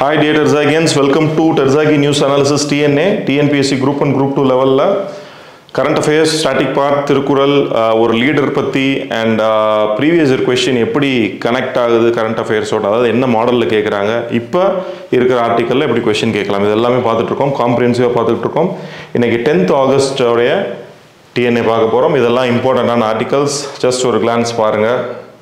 Hi dear Terzagians, welcome to Terzagi News Analysis TNA, TNPSC Group 1 Group 2 லெவலில் current affairs static part Thirukkural ஆஹ், ஒரு leader பற்றி and previous year question எப்படி connect ஆகுது current அஃபேர்ஸோட அதாவது என்ன மாடலில் கேட்குறாங்க இப்போ இருக்கிற ஆர்டிக்கலில் எப்படி கொஷின் கேட்கலாம் இது எல்லாமே பார்த்துட்டு இருக்கோம் காம்ப்ரிஹென்சிவாக பார்த்துட்டு இருக்கோம் இன்னைக்கு டென்த் ஆகஸ்டோடைய டிஎன்ஏ பார்க்க போகிறோம் இதெல்லாம் இம்பார்ட்டண்ட்டான ஆர்டிகல்ஸ் ஜஸ்ட் ஒரு கிளான்ஸ் பாருங்கள்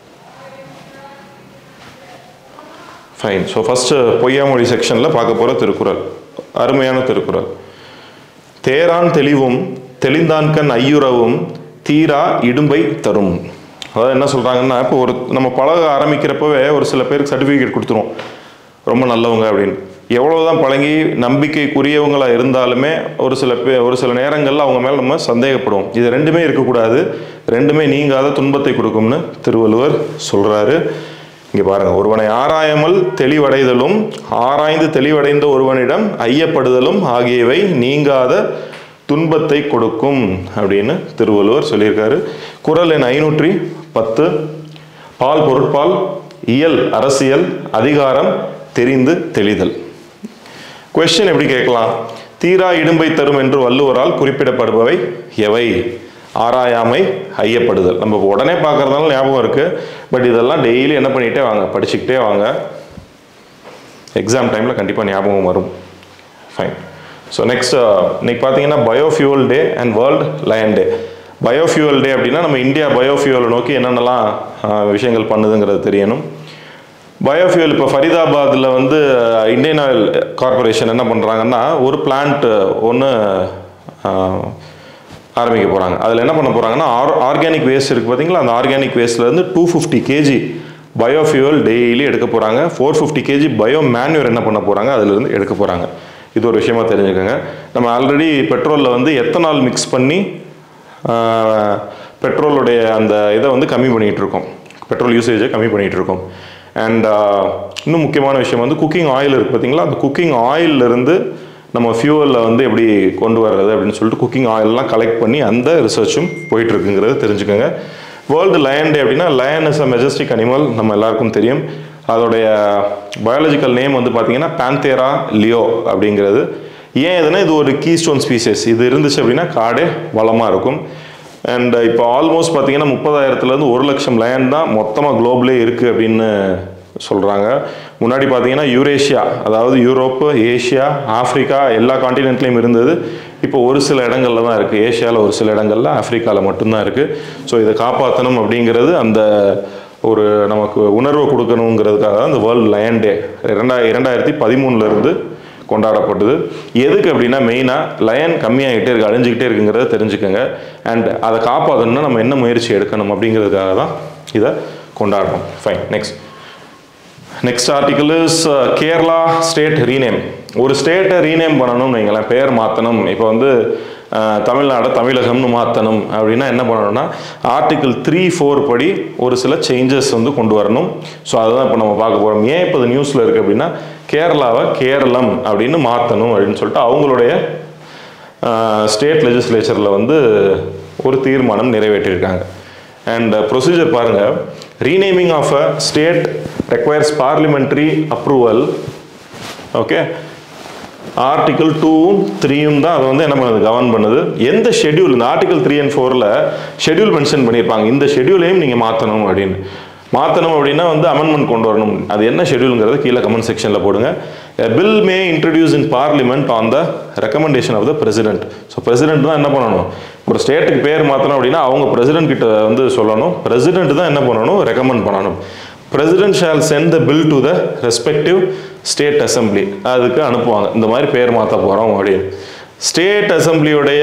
ஃபைன் ஸோ ஃபஸ்ட்டு பொய்யாமொழி செக்ஷனில் பார்க்க போகிற திருக்குறள் அருமையான திருக்குறள் தேரான் தெளிவும் தெளிந்தான்கண் ஐயுறவும் தீரா இடும்பை தரும் அதாவது என்ன சொல்கிறாங்கன்னா இப்போ ஒரு நம்ம பழக ஆரம்பிக்கிறப்பவே ஒரு சில பேருக்கு சர்டிஃபிகேட் கொடுத்துருவோம் ரொம்ப நல்லவங்க அப்படின்னு எவ்வளவுதான் பழகி நம்பிக்கைக்குரியவங்களாக இருந்தாலுமே ஒரு சில பே ஒரு சில நேரங்களில் அவங்க மேலே நம்ம சந்தேகப்படுவோம் இது ரெண்டுமே இருக்கக்கூடாது ரெண்டுமே நீங்காத துன்பத்தை கொடுக்கும்னு திருவள்ளுவர் சொல்கிறாரு இங்கே பாருங்க ஒருவனை ஆராயாமல் தெளிவடைதலும் ஆராய்ந்து தெளிவடைந்த ஒருவனிடம் ஐயப்படுதலும் ஆகியவை நீங்காத துன்பத்தை கொடுக்கும் அப்படின்னு திருவள்ளுவர் சொல்லியிருக்காரு குறள் எண் ஐநூற்றி பத்து பால் பொருட்பால் இயல் அரசியல் அதிகாரம் தெரிந்து தெளிதல் கொஸ்டின் எப்படி கேட்கலாம் தீரா இடும்பை தரும் என்று வள்ளுவரால் குறிப்பிடப்படுபவை எவை ஆராயாமை ஐயப்படுதல் நம்ம இப்போ உடனே பார்க்கறதுனால ஞாபகம் இருக்கு பட் இதெல்லாம் டெய்லி என்ன பண்ணிட்டே வாங்க படிச்சுக்கிட்டே வாங்க எக்ஸாம் டைமில் கண்டிப்பாக ஞாபகம் வரும் ஃபைன் ஸோ நெக்ஸ்ட் இன்னைக்கு பார்த்தீங்கன்னா biofuel day and world lion day biofuel day அப்படின்னா நம்ம இந்தியா பயோஃபியூலை நோக்கி என்னென்னலாம் ஆஹ், விஷயங்கள் பண்ணுதுங்கிறது தெரியணும் பயோஃபியூல் இப்போ ஃபரிதாபாத்தில் வந்து இந்தியன் ஆயில் கார்பரேஷன் என்ன பண்ணுறாங்கன்னா ஒரு பிளான்ட் ஒன்று ஆரம்பிக்க போகிறாங்க அதில் என்ன பண்ண போகிறாங்கன்னா ஆர் ஆர்கானிக் வேஸ்ட் இருக்குது பார்த்தீங்களா அந்த ஆர்கானிக் வேஸ்ட்லேருந்து two fifty KG biofuel daily எடுக்க போகிறாங்க four fifty KG bio manure என்ன பண்ண போகிறாங்க அதிலிருந்து எடுக்க போகிறாங்க இது ஒரு விஷயமா தெரிஞ்சுக்கோங்க நம்ம ஆல்ரெடி பெட்ரோலில் வந்து எத்தனால் மிக்ஸ் பண்ணி ஆஹ், பெட்ரோலுடைய அந்த இதை வந்து கம்மி பண்ணிகிட்டு இருக்கோம் பெட்ரோல் யூசேஜை கம்மி பண்ணிகிட்டு இருக்கோம் அண்ட் இன்னும் முக்கியமான விஷயம் வந்து குக்கிங் ஆயில் இருக்குது பார்த்தீங்களா அந்த குக்கிங் இருந்து நம்ம ஃபியூவலில் வந்து எப்படி கொண்டு வர்றது அப்படின்னு சொல்லிட்டு குக்கிங் ஆயிலெலாம் கலெக்ட் பண்ணி அந்த ரிசர்ச்சும் போயிட்டுருக்குங்கிறத தெரிஞ்சுக்கோங்க வேர்ல்டு லயன் டே அப்படின்னா lion is a majestic animal நம்ம எல்லாருக்கும் தெரியும் அதோடைய பயாலஜிக்கல் நேம் வந்து பார்த்தீங்கன்னா பேந்தேரா லியோ அப்படிங்கிறது ஏன் இதுனா இது ஒரு கீஸ்டோன் ஸ்பீசஸ் இது இருந்துச்சு அப்படின்னா காடே வளமாக இருக்கும் அண்ட் இப்போ ஆல்மோஸ்ட் பார்த்தீங்கன்னா முப்பதாயிரத்துலேருந்து ஒரு லட்சம் லேண்ட் தான் மொத்தமாக குளோப்லே இருக்குது அப்படின்னு சொல்கிறாங்க முன்னாடி பார்த்தீங்கன்னா யூரேஷியா அதாவது யூரோப்பு ஏஷியா ஆஃப்ரிக்கா எல்லா காண்டினென்ட்லேயும் இருந்தது இப்போ ஒரு சில இடங்கள்ல தான் இருக்குது ஏஷியாவில் ஒரு சில இடங்கள்ல ஆஃப்ரிக்காவில் மட்டும்தான் இருக்குது ஸோ இதை காப்பாற்றணும் அப்படிங்கிறது அந்த ஒரு நமக்கு உணர்வை கொடுக்கணுங்கிறதுக்காக தான் இந்த வேர்ல்டு லயன் டே இரண்டா இரண்டாயிரத்தி பதிமூணுலேருந்து கொண்டாடப்பட்டது எதுக்கு அப்படின்னா மெயினாக லயன் கம்மியாகிட்டே இருக்கு அழிஞ்சிக்கிட்டே இருக்குங்கிறத தெரிஞ்சுக்கோங்க அண்ட் அதை காப்பாற்றணும்னா நம்ம என்ன முயற்சி எடுக்கணும் அப்படிங்கிறதுக்காக தான் இதை கொண்டாடுறோம் fine next next article is Kerala state rename ஒரு ஸ்டேட்டை ரீநேம் பண்ணணும்னு வைங்களேன் பேர் மாற்றணும் இப்போ வந்து அஹ், தமிழ்நாடு தமிழகம்னு மாற்றணும் அப்படின்னா என்ன பண்ணணும்னா ஆர்டிகிள் த்ரீ ஃபோர் படி ஒரு சில சேஞ்சஸ் வந்து கொண்டு வரணும் ஸோ அதுதான் இப்போ நம்ம பார்க்க போகிறோம் ஏன் இப்போ இது நியூஸில் இருக்குது அப்படின்னா கேரளாவை கேரளம் அப்படின்னு மாற்றணும் அப்படின்னு சொல்லிட்டு அவங்களுடைய ஸ்டேட் லெஜிஸ்லேச்சரில் வந்து ஒரு தீர்மானம் நிறைவேற்றியிருக்காங்க அண்ட் ப்ரொசீஜர் பாருங்கள் renaming of a state requires parliamentary approval okay article டூவும் த்ரீயும் தான் அதை வந்து என்ன பண்ணுது கவர்ன் பண்ணுது எந்த ஷெட்யூல் இந்த ஆர்டிகிள் த்ரீ அண்ட் ஃபோரில் ஷெட்யூல் மென்ஷன் பண்ணியிருப்பாங்க இந்த ஷெட்யூலையும் நீங்கள் மாற்றணும் அப்படின்னு மாற்றணும் அப்படின்னா வந்து அமெண்ட்மெண்ட் கொண்டு வரணும் அது என்ன ஷெட்யூலுங்கிறது கீழே கமெண்ட் செக்ஷனில் போடுங்க bill may introduce in parliament on the recommendation of the president so president தான் என்ன பண்ணணும் ஒரு ஸ்டேட்டுக்கு பேர் மாற்றணும் அப்படின்னா அவங்க பிரசிடென்ட் கிட்ட வந்து சொல்லணும் பிரசிடென்ட் தான் என்ன பண்ணணும் ரெக்கமெண்ட் பண்ணணும் president shall send the bill to the respective state assembly அதுக்கு அனுப்புவாங்க இந்த மாதிரி பேர் மாற்ற போகிறோம் அப்படின்னு ஸ்டேட் அசம்பிளியோடைய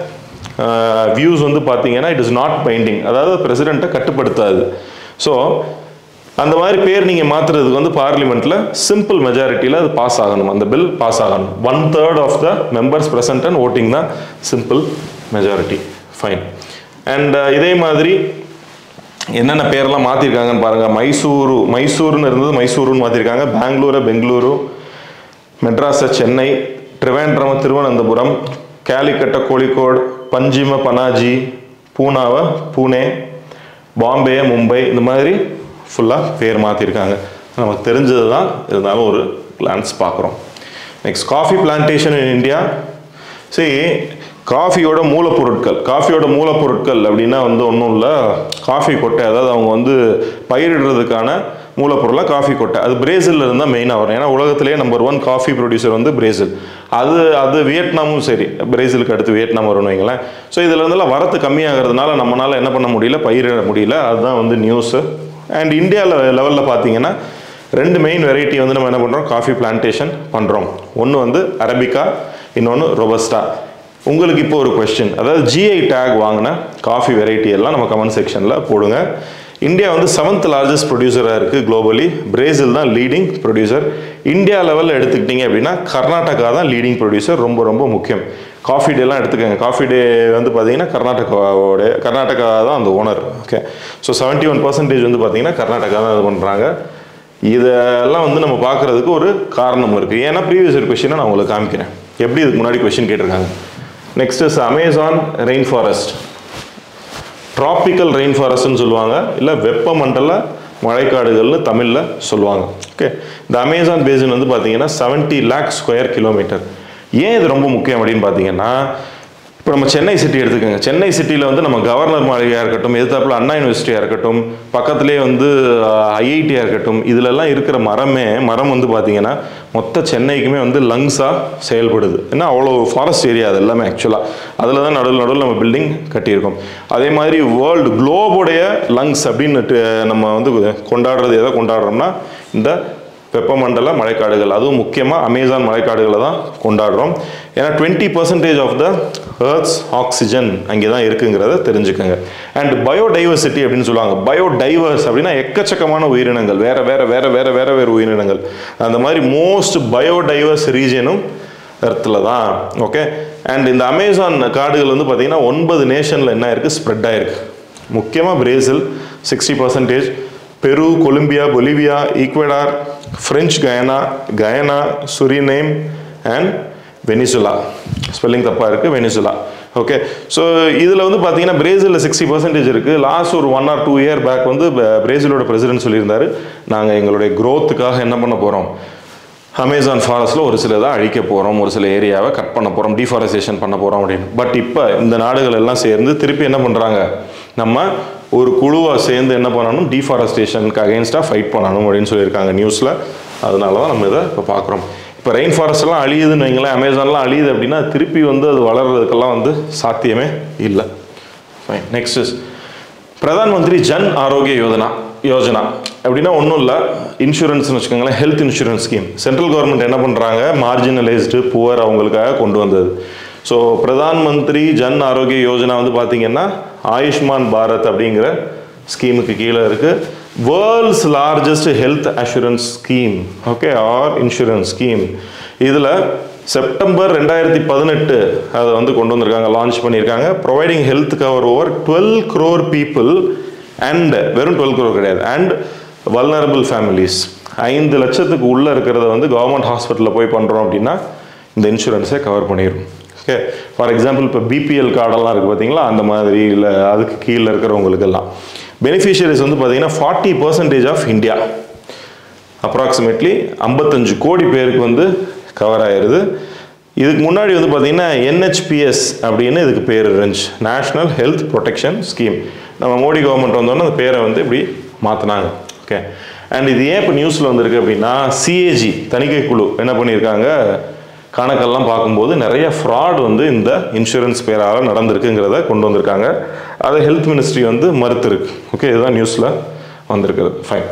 வியூஸ் வந்து பார்த்தீங்கன்னா இட் இஸ் நாட் பைண்டிங் அதாவது பிரசிடெண்ட்டை கட்டுப்படுத்தாது ஸோ அந்த மாதிரி பேர் நீங்கள் மாற்றுறதுக்கு வந்து பார்லிமெண்ட்டில் சிம்பிள் மெஜாரிட்டியில் அது பாஸ் ஆகணும் அந்த பில் பாஸ் ஆகணும் one third of the members present and voting தான் சிம்பிள் மெஜாரிட்டி ஃபைன் அண்ட் இதே மாதிரி என்னென்ன பேர்லாம் மாற்றிருக்காங்கன்னு பாருங்கள் மைசூரு மைசூர்னு இருந்தது மைசூருன்னு மாற்றிருக்காங்க பெங்களூரை பெங்களூரு மெட்ராஸை சென்னை ட்ரிவேண்ட்ரம் திருவனந்தபுரம் கேலிக்கட்டை கோழிக்கோடு பஞ்சிம பனாஜி பூனாவை பூனே பாம்பே மும்பை இந்த மாதிரி ஃபுல்லாக பேர் மாற்றிருக்காங்க நமக்கு தெரிஞ்சது தான் இருந்தாலும் ஒரு கிளான்ஸ் பார்க்குறோம் next coffee plantation in India சரி காஃபியோட மூலப்பொருட்கள் காஃபியோட மூலப்பொருட்கள் அப்படின்னா வந்து ஒன்றும் இல்லை காஃபி கொட்டை அதாவது அவங்க வந்து பயிரிடுறதுக்கான மூலப்பொருளாக காஃபி கொட்டை அது பிரேசில்ல இருந்தால் மெயினாக வரும் ஏன்னா உலகத்திலேயே நம்பர் ஒன் காஃபி ப்ரொடியூசர் வந்து பிரேசில் அது அது வியட்நாமும் சரி பிரேசிலுக்கு அடுத்து வியட்நாம் வரும்னு வைங்களேன் ஸோ இதில் இருந்தெல்லாம் வரத்து கம்மியாகிறதுனால நம்மளால் என்ன பண்ண முடியல பயிரிட முடியல அதுதான் வந்து நியூஸு அண்ட் இந்தியா லெவலில் பார்த்தீங்கன்னா ரெண்டு மெயின் வெரைட்டி வந்து நம்ம என்ன பண்ணுறோம் காஃபி பிளான்டேஷன் பண்ணுறோம் ஒன்று வந்து அரபிகா இன்னொன்று ரொபஸ்டா உங்களுக்கு இப்போ ஒரு கொஸ்டின் அதாவது ஜிஐ டேக் வாங்கின காஃபி வெரைட்டி எல்லாம் நம்ம கமெண்ட் செக்ஷனில் போடுங்க இந்தியா வந்து செவன்த் லார்ஜஸ்ட் ப்ரொடியூசராக இருக்குது குளோபலி பிரேசில் தான் லீடிங் ப்ரொடியூசர் இந்தியா லெவலில் எடுத்துக்கிட்டிங்க அப்படின்னா கர்நாடகா தான் லீடிங் ப்ரொடியூசர் ரொம்ப ரொம்ப முக்கியம் காஃபி டேலாம் எடுத்துக்கோங்க காஃபி டே வந்து பார்த்தீங்கன்னா கர்நாடகாவோட கர்நாடகா தான் அந்த owner okay so seventy one percentage வந்து பார்த்தீங்கன்னா கர்நாடகா தான் இது பண்ணுறாங்க இதெல்லாம் வந்து நம்ம பார்க்குறதுக்கு ஒரு காரணம் இருக்குது ஏன்னா ப்ரீவியஸ் ஒரு கொஷினை நான் உங்களுக்கு காமிக்கிறேன் எப்படி இதுக்கு முன்னாடி கொஷின் கேட்டிருக்காங்க next is Amazon rain forest tropical rain ஃபாரஸ்ட்னு சொல்லுவாங்க இல்லை வெப்பமண்டல மழைக்காடுகள்னு தமிழில் சொல்லுவாங்க ஓகே இந்த அமேசான் பேசின் வந்து பார்த்தீங்கன்னா செவன்ட்டி லேக் ஸ்கொயர் கிலோமீட்டர் ஏன் இது ரொம்ப முக்கியம் அப்படின்னு பார்த்தீங்கன்னா இப்போ நம்ம சென்னை சிட்டி எடுத்துக்கோங்க சென்னை சிட்டியில் வந்து நம்ம கவர்னர் மாளிகையாக இருக்கட்டும் எதிர்த்தாப்புல அண்ணா யூனிவர்சிட்டியாக இருக்கட்டும் பக்கத்துலேயே வந்து ஐஐடியாக இருக்கட்டும் இதிலெல்லாம் இருக்கிற மரமே மரம் வந்து பார்த்தீங்கன்னா மொத்த சென்னைக்குமே வந்து லங்ஸாக செயல்படுது ஏன்னா அவ்வளோ ஃபாரஸ்ட் ஏரியா அது எல்லாமே ஆக்சுவலாக அதில் தான் நடுவில் நடுவில் நம்ம பில்டிங் கட்டியிருக்கோம் அதே மாதிரி வேர்ல்டு குளோபுடைய லங்ஸ் அப்படின்னு நம்ம வந்து கொண்டாடுறது எதை கொண்டாடுறோம்னா இந்த வெப்பமண்டல மழைக்காடுகள் அதுவும் முக்கியமாக அமேசான் மழைக்காடுகளை தான் கொண்டாடுறோம் ஏன்னா twenty percentage of the earth's oxygen அங்கே தான் இருக்குங்கிறத தெரிஞ்சுக்கோங்க அண்ட் பயோடைவர்சிட்டி அப்படின்னு சொல்லுவாங்க பயோடைவர்ஸ் அப்படின்னா எக்கச்சக்கமான உயிரினங்கள் வேற வேற வேற வேற வேற வேறு உயிரினங்கள் அந்த மாதிரி மோஸ்ட் பயோடைவர்ஸ் ரீஜனும் எர்த்தில் தான் ஓகே அண்ட் இந்த அமேசான் காடுகள் வந்து பார்த்தீங்கன்னா ஒன்பது நேஷனில் என்ன இருக்குது ஸ்ப்ரெட் ஆயிருக்கு முக்கியமாக Brazil sixty percentage Peru Colombia Bolivia Ecuador French Guiana Guiana Suriname and Venezuela spelling தப்பாக இருக்குது வெனிசுலா ஓகே ஸோ இதில் வந்து பார்த்தீங்கன்னா பிரேசிலில் சிக்ஸ்டி பர்சன்டேஜ் இருக்குது லாஸ்ட் ஒரு one or two year back வந்து ப- பிரேசிலோட பிரசிடென்ட் சொல்லியிருந்தாரு நாங்கள் எங்களுடைய growth-க்காக என்ன பண்ண போகிறோம் அமேசான் ஃபாரஸ்ட்டில் ஒரு சில தான் அழிக்க போகிறோம் ஒரு சில ஏரியாவை கட் பண்ண போகிறோம் டிஃபாரஸ்டேஷன் பண்ண போகிறோம் அப்படின்னு பட் இப்போ இந்த நாடுகள் எல்லாம் சேர்ந்து திருப்பி என்ன பண்ணுறாங்க நம்ம ஒரு குழுவாக சேர்ந்து என்ன பண்ணணும் டிஃபாரஸ்டேஷனுக்கு அகேன்ஸ்டாக ஃபைட் பண்ணணும் அப்படின்னு சொல்லியிருக்காங்க நியூஸில் அதனால தான் நம்ம இதை இப்போ பார்க்குறோம் இப்போ ரெயின் ஃபாரஸ்ட் எல்லாம் அழியுதுன்னு வைங்களேன் அமேசான்லாம் அழியுது அப்படின்னா திருப்பி வந்து அது வளர்றதுக்கெல்லாம் வந்து சாத்தியமே இல்லை ஃபைன் நெக்ஸ்ட் இஸ் பிரதான் மந்திரி ஜன் ஆரோக்கிய யோஜனா யோஜனா அப்படின்னா ஒன்றும் இல்லை இன்சூரன்ஸ்னு வச்சுக்கோங்களேன் health insurance scheme central government என்ன பண்ணுறாங்க மார்ஜினலைஸ்டு புவர் அவங்களுக்காக கொண்டு வந்தது ஸோ பிரதான் மந்திரி ஜன் ஆரோக்கிய யோஜனா வந்து பார்த்தீங்கன்னா ஆயுஷ்மான் பாரத் அப்படிங்கிற ஸ்கீமுக்கு கீழே இருக்குது world's largest health assurance scheme okay or insurance scheme இதில் செப்டம்பர் ரெண்டாயிரத்தி பதினெட்டு அதை வந்து கொண்டு வந்திருக்காங்க லான்ச் பண்ணியிருக்காங்க providing health cover over twelve crore people and வெறும் டுவெல் க்ரோர் கிடையாது அண்ட் வல்னரபிள் ஃபேமிலிஸ் ஐந்து லட்சத்துக்கு உள்ளே இருக்கிறத வந்து கவர்மெண்ட் ஹாஸ்பிட்டலில் போய் பண்ணுறோம் அப்படின்னா இந்த இன்சூரன்ஸை கவர் பண்ணிடும் ஓகே ஃபார் எக்ஸாம்பிள் இப்போ பிபிஎல் கார்டெல்லாம் இருக்குது பார்த்தீங்களா அந்த மாதிரி இல்லை அதுக்கு கீழே இருக்கிறவங்களுக்கெல்லாம் பெனிஃபிஷியரிஸ் வந்து பார்த்தீங்கன்னா forty percentage of India approximately ஐம்பத்தஞ்சு கோடி பேருக்கு வந்து கவர் ஆயிருது இதுக்கு முன்னாடி வந்து பார்த்தீங்கன்னா என்ஹெச்பிஎஸ் அப்படின்னு இதுக்கு பேர் இருந்துச்சு நேஷ்னல் ஹெல்த் ப்ரொடெக்ஷன் ஸ்கீம் நம்ம மோடி கவர்மெண்ட் வந்தோன்னே அந்த பேரை வந்து இப்படி மாற்றினாங்க ஓகே அண்ட் இது ஏன் இப்போ நியூஸில் வந்திருக்கு அப்படின்னா சிஏஜி தணிக்கை குழு என்ன பண்ணியிருக்காங்க கணக்கெல்லாம் பார்க்கும்போது நிறைய ஃப்ராட் வந்து இந்த இன்சூரன்ஸ் பேரால் நடந்திருக்குங்கிறத கொண்டு வந்திருக்காங்க அதை ஹெல்த் மினிஸ்ட்ரி வந்து மறுத்துருக்கு ஓகே இதுதான் நியூஸில் வந்திருக்குது ஃபைன்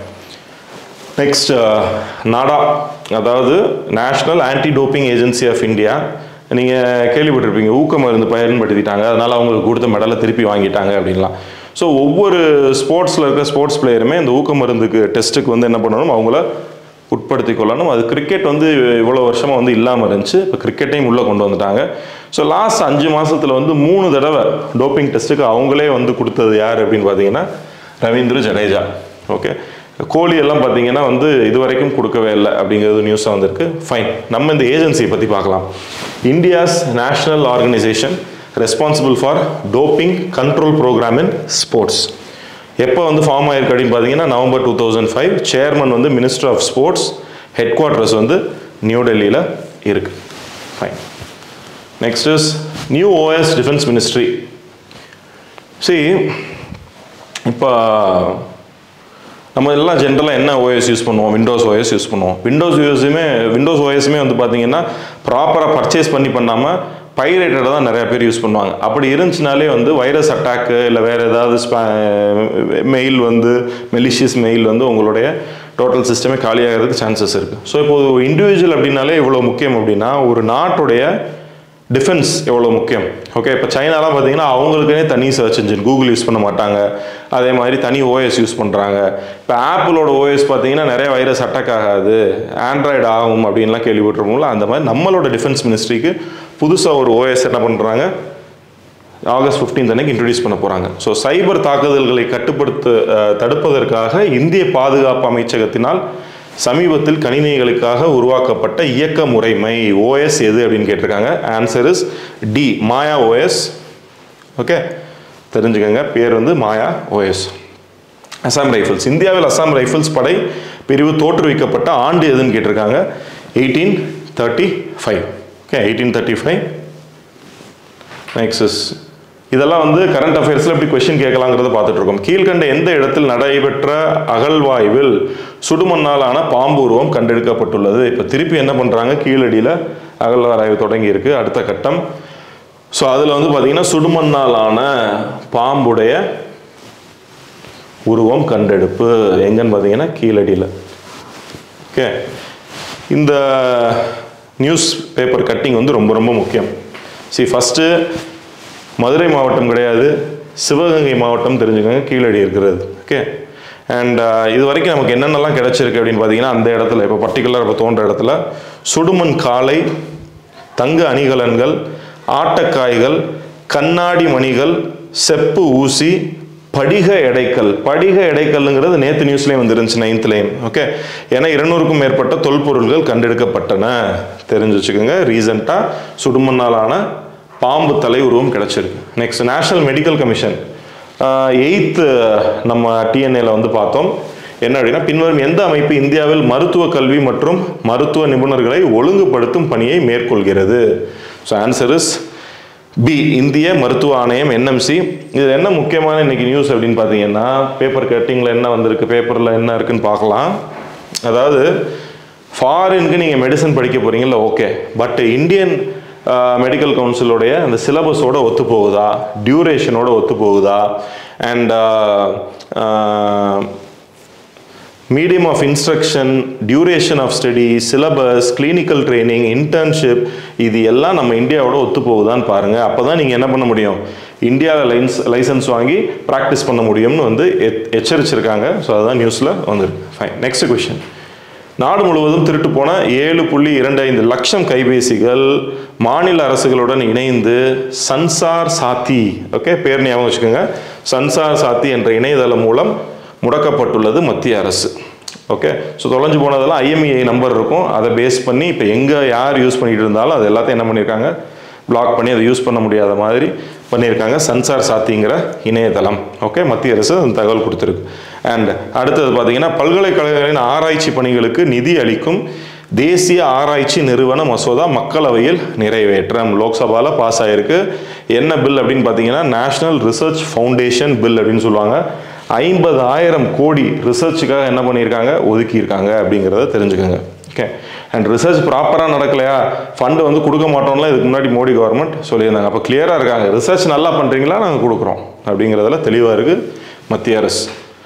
நெக்ஸ்ட் நாடா அதாவது national anti doping agency of India நீங்கள் கேள்விப்பட்டிருப்பீங்க ஊக்க மருந்து பயன்படுத்திட்டாங்க அதனால் அவங்களுக்கு கொடுத்த மெடலை திருப்பி வாங்கிட்டாங்க அப்படின்லாம் ஸோ ஒவ்வொரு ஸ்போர்ட்ஸில் இருக்கிற ஸ்போர்ட்ஸ் பிளேயருமே இந்த ஊக்க மருந்துக்கு டெஸ்ட்டுக்கு வந்து என்ன பண்ணணும் அவங்கள உட்படுத்தி கொள்ளணும் அது கிரிக்கெட் வந்து இவ்வளோ வருஷமாக வந்து இல்லாமல் இருந்துச்சு இப்போ கிரிக்கெட்டையும் உள்ளே கொண்டு வந்துட்டாங்க ஸோ லாஸ்ட் அஞ்சு மாசத்துல வந்து மூணு தடவை டோப்பிங் டெஸ்ட்டுக்கு அவங்களே வந்து கொடுத்தது யார் அப்படின்னு பார்த்தீங்கன்னா ரவீந்திர ஜடேஜா ஓகே கோலி எல்லாம் பார்த்தீங்கன்னா வந்து இது வரைக்கும் கொடுக்கவே இல்லை அப்படிங்கிறது நியூஸாக வந்திருக்கு ஃபைன் நம்ம இந்த ஏஜென்சியை பற்றி பார்க்கலாம் India's national organisation responsible for doping control program in sports எப்போ வந்து ஃபார்ம் ஆயிருக்கு அப்படின்னு பார்த்தீங்கன்னா November two thousand five chairman வந்து minister of sports headquarters வந்து நியூ டெல்லியில் இருக்குது fine next is new OS defence ministry சி இப்போ நம்ம எல்லாம் ஜென்ரலாக என்ன ஓஎஸ் யூஸ் பண்ணுவோம் விண்டோஸ் ஓஎஸ் யூஸ் பண்ணுவோம் விண்டோஸ் யூஎஸுமே விண்டோஸ் ஓஎஸுமே வந்து பார்த்தீங்கன்னா ப்ராப்பராக பர்ச்சேஸ் பண்ணி பண்ணாமல் பைரேட்டடை தான் நிறைய பேர் யூஸ் பண்ணுவாங்க அப்படி இருந்துச்சுனாலே வந்து வைரஸ் அட்டாக்கு இல்லை வேறு ஏதாவது ஸ்பா மெயில் வந்து மெலிஷியஸ் மெயில் வந்து உங்களுடைய டோட்டல் சிஸ்டமே காலியாகிறதுக்கு சான்சஸ் இருக்குது ஸோ இப்போ இண்டிவிஜுவல் அப்படின்னாலே இவ்வளோ முக்கியம் அப்படின்னா ஒரு நாட்டுடைய டிஃபென்ஸ் எவ்வளோ முக்கியம் ஓகே இப்போ சைனாலாம் பார்த்தீங்கன்னா அவங்களுக்குனே தனி சர்ச் இன்ஜின் கூகுள் யூஸ் பண்ண மாட்டாங்க அதே மாதிரி தனி ஓஎஸ் யூஸ் பண்ணுறாங்க இப்போ ஆப்பிளோட ஓஎஸ் பார்த்தீங்கன்னா நிறைய வைரஸ் அட்டாக் ஆகாது ஆண்ட்ராய்டு ஆகும் அப்படின்லாம் கேள்விப்பட்டிருப்போம்ல அந்த மாதிரி நம்மளோட டிஃபென்ஸ் மினிஸ்ட்ரிக்கு புதுசாக ஒரு ஓஎஸ் என்ன பண்ணுறாங்க ஆகஸ்ட் 15 அன்னைக்கு இன்ட்ரடியூஸ் பண்ண போகிறாங்க ஸோ சைபர் தாக்குதல்களை கட்டுப்படுத்த அஹ், தடுப்பதற்காக இந்திய பாதுகாப்பு அமைச்சகத்தினால் சமீபத்தில் கணினிகளுக்காக உருவாக்கப்பட்ட இயக்க முறைமை ஓஎஸ் எது அப்படின்னு கேட்டிருக்காங்க answer is the Maya OS okay தெரிஞ்சுக்கங்க பேர் வந்து மாயா ஓஎஸ் அசாம் ரைஃபிள்ஸ் இந்தியாவில் அசாம் ரைஃபிள்ஸ் படை பிரிவு தோற்றுவிக்கப்பட்ட ஆண்டு எதுன்னு கேட்டிருக்காங்க eighteen thirty five okay eighteen thirty five nexus இதெல்லாம் வந்து கரண்ட் அஃபேர்ஸில் எப்படி கொஸ்டின் கேட்கலாங்கிறத பார்த்துட்டு இருக்கோம் கீழ்கண்ட எந்த இடத்தில் நடைபெற்ற அகழ்வாய்வில் சுடுமண்ணாலான பாம்பு உருவம் கண்டெடுக்கப்பட்டுள்ளது இப்போ திருப்பி என்ன பண்ணுறாங்க கீழடியில் அகழ்வாராய்வு தொடங்கி இருக்கு அடுத்த கட்டம் ஸோ அதில் வந்து பார்த்தீங்கன்னா சுடுமண்ணாலான பாம்புடைய உருவம் கண்டெடுப்பு எங்கன்னு பார்த்தீங்கன்னா கீழடியில் ஓகே இந்த நியூஸ் பேப்பர் கட்டிங் வந்து ரொம்ப ரொம்ப முக்கியம் சி ஃபஸ்ட்டு மதுரை மாவட்டம் கிடையாது சிவகங்கை மாவட்டம் தெரிஞ்சுக்கோங்க கீழடி இருக்கிறது ஓகே அண்ட் இது வரைக்கும் நமக்கு என்னென்னலாம் கிடைச்சிருக்கு அப்படின்னு பார்த்தீங்கன்னா அந்த இடத்துல இப்போ பர்டிகுலர் இப்போ தோன்ற இடத்துல சுடுமண் காளை தங்க அணிகலன்கள் ஆட்டக்காய்கள் கண்ணாடி மணிகள் செப்பு ஊசி படிக எடைக்கல் படிக எடைக்கல்லுங்கிறது நேற்று நியூஸ்லேயும் வந்துருந்துச்சு நைன்த்லேயும் ஓகே ஏன்னா இருநூறுக்கும் மேற்பட்ட தொல்பொருள்கள் கண்டெடுக்கப்பட்டன தெரிஞ்சு வச்சுக்கோங்க ரீசெண்டாக சுடுமண்ணாலான பாம்பு தலை உருவம் கிடைச்சிருக்கு நெக்ஸ்ட் நேஷனல் மெடிக்கல் கமிஷன் எயித்து நம்ம டிஎன்ஏல வந்து பார்த்தோம் என்ன அப்படின்னா பின்வரும் எந்த அமைப்பு இந்தியாவில் மருத்துவ கல்வி மற்றும் மருத்துவ நிபுணர்களை ஒழுங்குபடுத்தும் பணியை மேற்கொள்கிறது ஸோ ஆன்சர் இஸ் பி இந்திய மருத்துவ ஆணையம் என்எம்சி இது என்ன முக்கியமான இன்னைக்கு நியூஸ் அப்படின்னு பார்த்தீங்கன்னா பேப்பர் கட்டிங்கில் என்ன வந்திருக்கு பேப்பரில் என்ன இருக்குன்னு பார்க்கலாம் அதாவது ஃபாரினுக்கு நீங்கள் மெடிசன் படிக்க போகிறீங்கல்ல ஓகே பட் இந்தியன் மெடிக்கல் கவுன்சிலோடைய அந்த சிலபஸோட ஒத்து போகுதா டியூரேஷனோட ஒத்து போகுதா and medium of instruction duration of study syllabus clinical training internship இது எல்லாம் நம்ம இந்தியாவோட ஒத்து போகுதான்னு பாருங்கள் அப்போ தான் நீங்கள் என்ன பண்ண முடியும் இந்தியாவில் லைன்ஸ் லைசன்ஸ் வாங்கி ப்ராக்டிஸ் பண்ண முடியும்னு வந்து எச்- எச்சரிச்சிருக்காங்க ஸோ அதுதான் நியூஸில் வந்திருக்கு ஃபைன் நெக்ஸ்ட் கொஷின் நாடு முழுவதும் திருட்டு போன ஏழு புள்ளி இரண்டு ஐந்து லட்சம் கைபேசிகள் மாநில அரசுகளுடன் இணைந்து சன்சார் சாத்தி ஓகே பேர் ஞாபகம் வச்சுக்கோங்க சன்சார் சாத்தி என்ற இணையதளம் மூலம் முடக்கப்பட்டுள்ளது மத்திய அரசு ஓகே ஸோ தொலைஞ்சு போனதெல்லாம் ஐஎம்இஐ நம்பர் இருக்கும் அதை பேஸ் பண்ணி இப்போ எங்கே யார் யூஸ் பண்ணிட்டு இருந்தாலும் அது எல்லாத்தையும் என்ன பண்ணியிருக்காங்க பிளாக் பண்ணி அதை யூஸ் பண்ண முடியாத மாதிரி பண்ணியிருக்காங்க சன்சார் சாத்திங்கிற இணையதளம் ஓகே மத்திய அரசு அந்த தகவல் கொடுத்துருக்கு அண்ட் அடுத்தது பார்த்தீங்கன்னா பல்கலைக்கழகங்களின் ஆராய்ச்சி பணிகளுக்கு நிதி அளிக்கும் தேசிய ஆராய்ச்சி நிறுவன மசோதா மக்களவையில் நிறைவேற்றம் லோக்சபாவில் பாஸ் ஆயிருக்கு என்ன பில் அப்படின்னு பார்த்தீங்கன்னா நேஷனல் ரிசர்ச் ஃபவுண்டேஷன் பில் அப்படின்னு சொல்லுவாங்க ஐம்பதாயிரம் கோடி ரிசர்ச்சுக்காக என்ன பண்ணியிருக்காங்க ஒதுக்கியிருக்காங்க அப்படிங்கிறத தெரிஞ்சுக்கோங்க ஓகே அண்ட் ரிசர்ச் ப்ராப்பராக நடக்கலையா ஃபண்டு வந்து கொடுக்க மாட்டோம்லாம் இதுக்கு முன்னாடி மோடி கவர்மெண்ட் சொல்லியிருந்தாங்க அப்போ கிளியராக இருக்காங்க ரிசர்ச் நல்லா பண்ணுறீங்களா நாங்கள் கொடுக்குறோம் அப்படிங்கிறதுல தெளிவாக இருக்குது மத்திய அரசு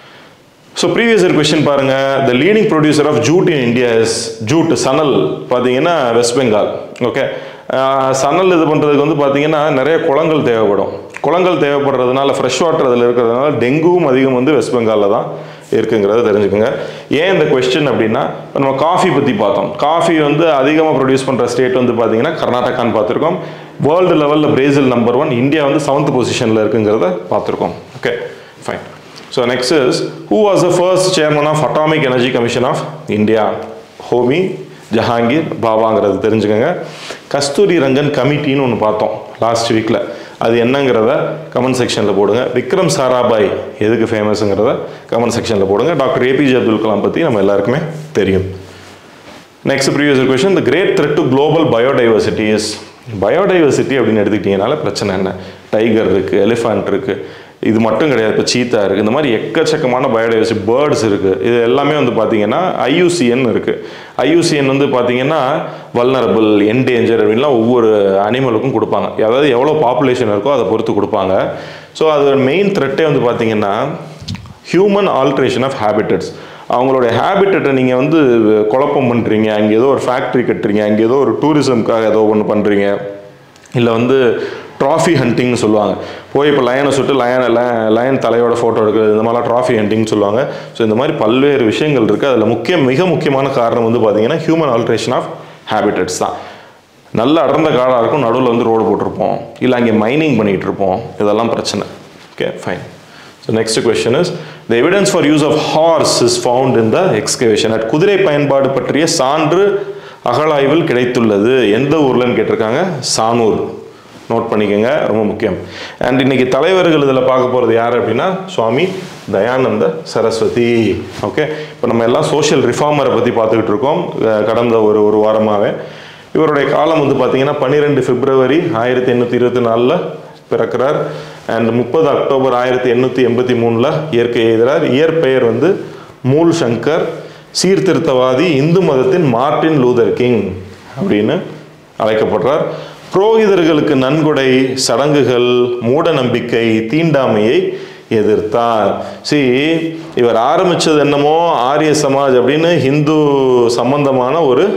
ஸோ ப்ரீவியஸ் இயர் கொஸ்டின் பாருங்க the leading producer of jute in India is jute சனல் பார்த்தீங்கன்னா வெஸ்ட் பெங்கால் ஓகே சனல் இது பண்ணுறதுக்கு வந்து பார்த்தீங்கன்னா நிறைய குளங்கள் தேவைப்படும் குளங்கள் தேவைப்படுறதுனால ஃப்ரெஷ் வாட்டர் அதில் இருக்கிறதுனால டெங்குவும் அதிகம் வந்து வெஸ்ட் பெங்காலில் தான் இருக்குங்கிறத தெரிஞ்சுக்கோங்க ஏன் இந்த கொஸ்டின் அப்படின்னா இப்ப நம்ம காஃபி பற்றி பார்த்தோம் காஃபி வந்து அதிகமாக ப்ரொடியூஸ் பண்ணுற ஸ்டேட் வந்து பார்த்தீங்கன்னா கர்நாடகான்னு பார்த்துருக்கோம் வேர்ல்டு லெவலில் பிரேசில் நம்பர் ஒன் இந்தியா வந்து செவன்த் பொசிஷனில் இருக்குங்கிறத பார்த்துருக்கோம் okay fine so next is who was the first chairman of atomic energy commission of India Homi Jehangir பாபாங்கிறது தெரிஞ்சுக்கோங்க கஸ்தூரி ரங்கன் கமிட்டின்னு ஒன்று பார்த்தோம் லாஸ்ட் வீக்கில் அது என்னங்கிறத கமெண்ட் செக்ஷனில் போடுங்க விக்ரம் சாராபாய் எதுக்கு ஃபேமஸுங்கிறத கமெண்ட் செக்ஷனில் போடுங்க டாக்டர் ஏபிஜே அப்துல் கலாம் பற்றி நம்ம எல்லாருக்குமே தெரியும் next previous question the great threat to global biodiversity is biodiversity அப்படின்னு எடுத்துக்கிட்டிங்கனால பிரச்சனை என்ன டைகர் இருக்குது எலிஃபண்ட் இருக்குது இது மட்டும் கிடையாது இப்போ சீத்தா இருக்குது இந்த மாதிரி எக்கச்சக்கமான பயோடைவர்சிட்டி பேர்ட்ஸ் இருக்குது இது எல்லாமே வந்து பார்த்தீங்கன்னா ஐயூசிஎன் இருக்குது ஐயூசிஎன் வந்து பார்த்தீங்கன்னா வல்னரபிள் என்டேஞ்சர் அப்படின்லாம் ஒவ்வொரு அனிமலுக்கும் கொடுப்பாங்க அதாவது எவ்வளோ பாப்புலேஷன் இருக்கோ அதை பொறுத்து கொடுப்பாங்க ஸோ அது மெயின் த்ரெட்டே வந்து பார்த்தீங்கன்னா ஹியூமன் ஆல்ட்ரேஷன் ஆஃப் ஹேபிட்டட்ஸ் அவங்களுடைய ஹேபிட்டட்டை நீங்கள் வந்து குழப்பம் பண்ணுறீங்க அங்கே ஏதோ ஒரு ஃபேக்ட்ரி கட்டுறீங்க அங்கே ஏதோ ஒரு டூரிசம்க்காக ஏதோ ஒன்று பண்ணுறீங்க இல்லை வந்து ட்ராஃபி ஹண்டிங்னு சொல்லுவாங்க போய் இப்போ லயனை சுட்டு லயனை லயன் தலையோட ஃபோட்டோ எடுக்கிறது இந்த மாதிரிலாம் ட்ராஃபி ஹண்டிங்னு சொல்லுவாங்க ஸோ இந்த மாதிரி பல்வேறு விஷயங்கள் இருக்குது அதில் முக்கிய மிக முக்கியமான காரணம் வந்து பார்த்தீங்கன்னா ஹியூமன் ஆல்ட்ரேஷன் ஆஃப் ஹேபிட்டட்ஸ் தான் நல்ல அடர்ந்த காடாக இருக்கும் நடுவில் வந்து ரோடு போட்டிருப்போம் இல்லை அங்கே மைனிங் பண்ணிகிட்டு இருப்போம் இதெல்லாம் பிரச்சனை okay fine so next question is the evidence for use of horse is found in the excavation at குதிரை பயன்பாடு பற்றிய சான்று அகழாய்வில் கிடைத்துள்ளது எந்த ஊர்லன்னு கேட்டிருக்காங்க சானூர் நோட் பண்ணிக்கோங்க ரொம்ப முக்கியம் அண்ட் இன்னைக்கு தலைவர்கள் இதில் பார்க்க போகிறது யார் அப்படின்னா சுவாமி தயானந்த சரஸ்வதி ஓகே இப்போ நம்ம எல்லாம் சோஷியல் ரிஃபார்மரை பற்றி பார்த்துக்கிட்டு இருக்கோம் அஹ் கடந்த ஒரு ஒரு வாரமாகவே இவருடைய காலம் வந்து பார்த்தீங்கன்னா பன்னிரெண்டு பிப்ரவரி ஆயிரத்தி எண்ணூற்றி இருபத்தி நாலில் பிறக்கிறார் அண்ட் முப்பது அக்டோபர் ஆயிரத்தி எண்ணூற்றி எண்பத்தி மூணில் இயற்கை எழுதுகிறார் இயற்பெயர் வந்து மூல் சங்கர் சீர்திருத்தவாதி இந்து மதத்தின் மார்ட்டின் லூதர் கிங் அப்படின்னு அழைக்கப்படுறார் புரோகிதர்களுக்கு நன்கொடை சடங்குகள் மூட நம்பிக்கை தீண்டாமையை எதிர்த்தார் சி இவர் ஆரம்பிச்சது என்னமோ ஆரிய சமாஜ் அப்படின்னு ஹிந்து சம்பந்தமான ஒரு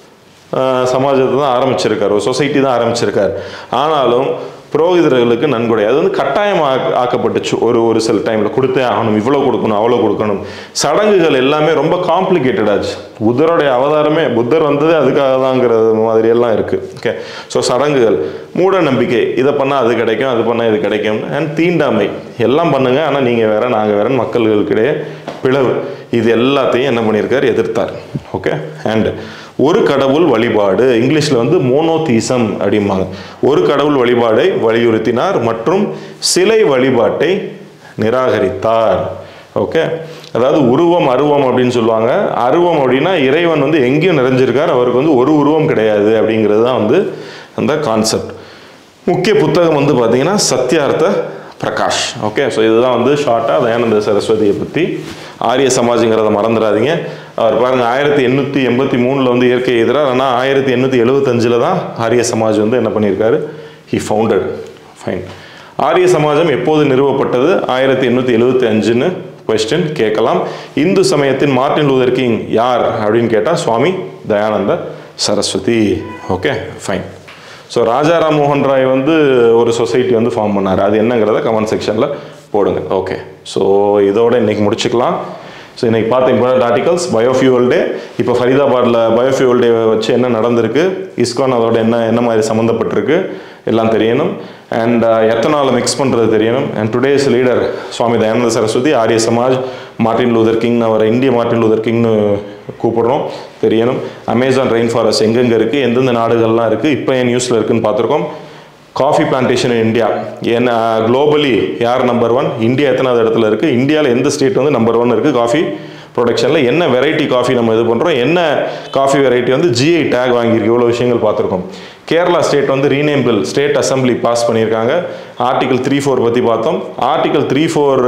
ஆஹ், சமாஜத்தை தான் ஆரம்பிச்சிருக்கார் ஒரு சொசைட்டி தான் ஆரம்பிச்சிருக்கார் ஆனாலும் புரோகிதர்களுக்கு நன்கொடை அது வந்து கட்டாயம் ஆக்க- ஆக்கப்பட்டுச்சு ஒரு ஒரு சில டைமில் கொடுத்தே ஆகணும் இவ்வளோ கொடுக்கணும் அவ்வளோ கொடுக்கணும் சடங்குகள் எல்லாமே ரொம்ப காம்ப்ளிகேட்டட் ஆச்சு புத்தருடைய அவதாரமே புத்தர் வந்தது அதுக்காக தாங்கிறது மாதிரி எல்லாம் இருக்குது ஓகே ஸோ சடங்குகள் மூட நம்பிக்கை இதை பண்ணால் அது கிடைக்கும் அது பண்ணால் இது கிடைக்கும் அண்ட் தீண்டாமை எல்லாம் பண்ணுங்க ஆனால் நீங்கள் வேற நாங்கள் வேற மக்கள்களுக்கிடையே பிளவு இது எல்லாத்தையும் என்ன பண்ணியிருக்கார் எதிர்த்தார் ஓகே அண்ட் ஒரு கடவுள் வழிபாடு இங்கிலீஷில் வந்து மோனோதீசம் அப்படிம்பாங்க ஒரு கடவுள் வழிபாடை வலியுறுத்தினார் மற்றும் சிலை வழிபாட்டை நிராகரித்தார் ஓகே அதாவது உருவம் அருவம் அப்படின்னு சொல்லுவாங்க அருவம் அப்படின்னா இறைவன் வந்து எங்கேயும் நிறைஞ்சிருக்கார் அவருக்கு வந்து ஒரு உருவம் கிடையாது அப்படிங்கிறது தான் வந்து அந்த கான்செப்ட் முக்கிய புத்தகம் வந்து பார்த்தீங்கன்னா சத்யார்த்த பிரகாஷ் ஓகே ஸோ இதுதான் வந்து ஷார்ட்டாக தயானந்த சரஸ்வதியை பற்றி ஆரிய சமாஜுங்கிறத மறந்துடாதீங்க அவர் பாருங்க ஆயிரத்தி எண்ணூற்றி எண்பத்தி மூணில் வந்து இயற்கை எதிராக ஆனால் ஆயிரத்தி எண்ணூற்றி எழுபத்தஞ்சில் தான் ஆரிய சமாஜ் வந்து என்ன பண்ணியிருக்காரு ஹி ஃபவுண்டட் ஃபைன் ஆரிய சமாஜம் எப்போது நிறுவப்பட்டது ஆயிரத்தி எண்ணூற்றி எழுபத்தி அஞ்சுன்னு கொஸ்டின் கேட்கலாம் இந்து சமயத்தின் மார்ட்டின் லூதர் கிங் யார் அப்படின்னு கேட்டால் Swami Dayananda Saraswati okay fine so Raja Rammohan Roy வந்து ஒரு சொசைட்டி வந்து ஃபார்ம் பண்ணார் அது என்னங்கிறத கமெண்ட் செக்ஷனில் போடுங்க ஓகே ஸோ இதோட இன்னைக்கு முடிச்சுக்கலாம் ஸோ இன்னைக்கு பார்த்த இம்பார்ட்டன்ட் ஆர்டிகல்ஸ் பயோஃபியூல் டே இப்போ ஃபரிதாபாத்தில் பயோஃபியூல் டே வச்சு என்ன நடந்திருக்கு இஸ்கான் அதோட என்ன என்ன மாதிரி சம்மந்தப்பட்டிருக்கு எல்லாம் தெரியணும் அண்ட் எத்தனால் மிக்ஸ் பண்ணுறது தெரியணும் and today's leader Swami Dayananda Saraswati Arya Samaj Martin Luther king அவரை இந்திய மார்ட்டின் லூதர் கிங்னு கூப்பிடுறோம் தெரியணும் அமேசான் ரெயின் ஃபாரஸ்ட் எங்கெங்கே இருக்குது எந்தெந்த நாடுகள்லாம் இருக்குது இப்போ ஏன் நியூஸில் இருக்குன்னு பார்த்துருக்கோம் காஃபி பிளான்டேஷன் இன் இந்தியா ஏன்னா குளோபலி யார் நம்பர் ஒன் இந்தியா எத்தனாவது இடத்துல இருக்குது இந்தியாவில் எந்த ஸ்டேட் வந்து நம்பர் ஒன் இருக்குது காஃபி ப்ரொடக்ஷனில் என்ன வெரைட்டி காஃபி நம்ம இது பண்ணுறோம் என்ன காஃபி வெரைட்டி வந்து ஜிஐ டேக் வாங்கியிருக்கு இவ்வளோ விஷயங்கள் பார்த்துருக்கோம் கேரளா ஸ்டேட் வந்து rename bill state assembly pass பண்ணியிருக்காங்க ஆர்டிகல் த்ரீ ஃபோர் பற்றி பார்த்தோம் ஆர்டிகல் த்ரீ ஃபோர்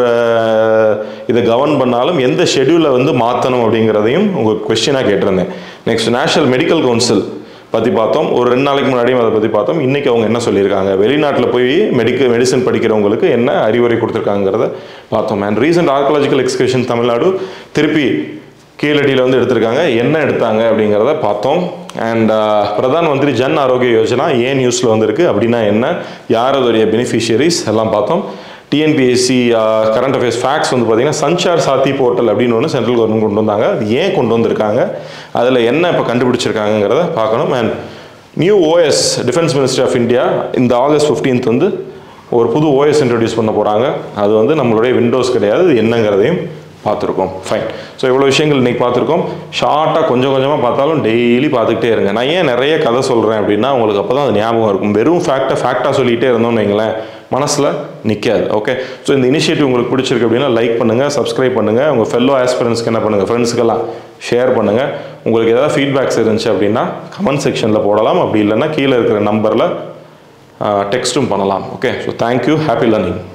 இதை கவர்ன் பண்ணாலும் எந்த ஷெடியூலை வந்து மாற்றணும் அப்படிங்கிறதையும் உங்கள் கொஸ்டினாக கேட்டிருந்தேன் நெக்ஸ்ட் நேஷனல் மெடிக்கல் கவுன்சில் பற்றி பார்த்தோம் ஒரு ரெண்டு நாளைக்கு முன்னாடியும் அதை பற்றி பார்த்தோம் இன்றைக்கி அவங்க என்ன சொல்லியிருக்காங்க வெளிநாட்டில் போய் மெடிக்கல் மெடிசன் படிக்கிறவங்களுக்கு என்ன அறிவுரை கொடுத்துருக்காங்கிறத பார்த்தோம் and recent archaeological excursion Tamil Nadu திருப்பி கீழடியில் வந்து எடுத்திருக்காங்க என்ன எடுத்தாங்க அப்படிங்கிறத பார்த்தோம் அண்ட் பிரதான் மந்திரி ஜன் ஆரோக்கிய யோஜனா ஏன் நியூஸில் வந்திருக்கு அப்படின்னா என்ன யார் அதோடைய பெனிஃபிஷியரிஸ் எல்லாம் பார்த்தோம் டிஎன்பிஎஸ்சி கரண்ட் அஃபேர்ஸ் ஃபேக்ஸ் வந்து பார்த்தீங்கன்னா சஞ்சார் சாத்தி போர்ட்டல் அப்படின்னு ஒன்று சென்ட்ரல் கவர்மெண்ட் கொண்டு வந்தாங்க அது ஏன் கொண்டு வந்திருக்காங்க அதில் என்ன இப்போ கண்டுபிடிச்சிருக்காங்கிறத பார்க்கணும் and new OS defence ministry of India இந்த ஆகஸ்ட் 15th வந்து ஒரு புது ஓஎஸ் இன்ட்ரடியூஸ் பண்ண போகிறாங்க அது வந்து நம்மளுடைய விண்டோஸ் கிடையாது இது என்னங்கிறதையும் பார்த்துருக்கோம் ஃபைன் ஸோ இவ்வளோ விஷயங்கள் இன்றைக்கி பார்த்துருக்கோம் ஷார்ட்டாக கொஞ்சம் கொஞ்சமாக பார்த்தாலும் டெய்லி பார்த்துக்கிட்டே இருங்க நான் ஏன் நிறைய கதை சொல்கிறேன் அப்படின்னா உங்களுக்கு அப்போ தான் அது ஞாபகம் இருக்கும் வெறும் ஃபேக்டை ஃபேக்டாக சொல்லிகிட்டே இருந்தோம்னு வைங்களேன் மனசில் நிற்காது ஓகே ஸோ இந்த இனிஷியேட்டிவ் உங்களுக்கு பிடிச்சிருக்கு அப்படின்னா லைக் பண்ணுங்கள் சப்ஸ்கிரைப் பண்ணுங்கள் உங்கள் ஃபெல்லோ ஆஸ்பிரன்ஸ்க்கு என்ன பண்ணுங்கள் ஃப்ரெண்ட்ஸ்க்கெல்லாம் ஷேர் பண்ணுங்கள் உங்களுக்கு ஏதாவது ஃபீட்பேக்ஸ் இருந்துச்சு அப்படின்னா கமெண்ட் செக்ஷனில் போடலாம் அப்படி இல்லைன்னா கீழே இருக்கிற நம்பரில் டெக்ஸ்ட்டும் பண்ணலாம் okay so thank you happy learning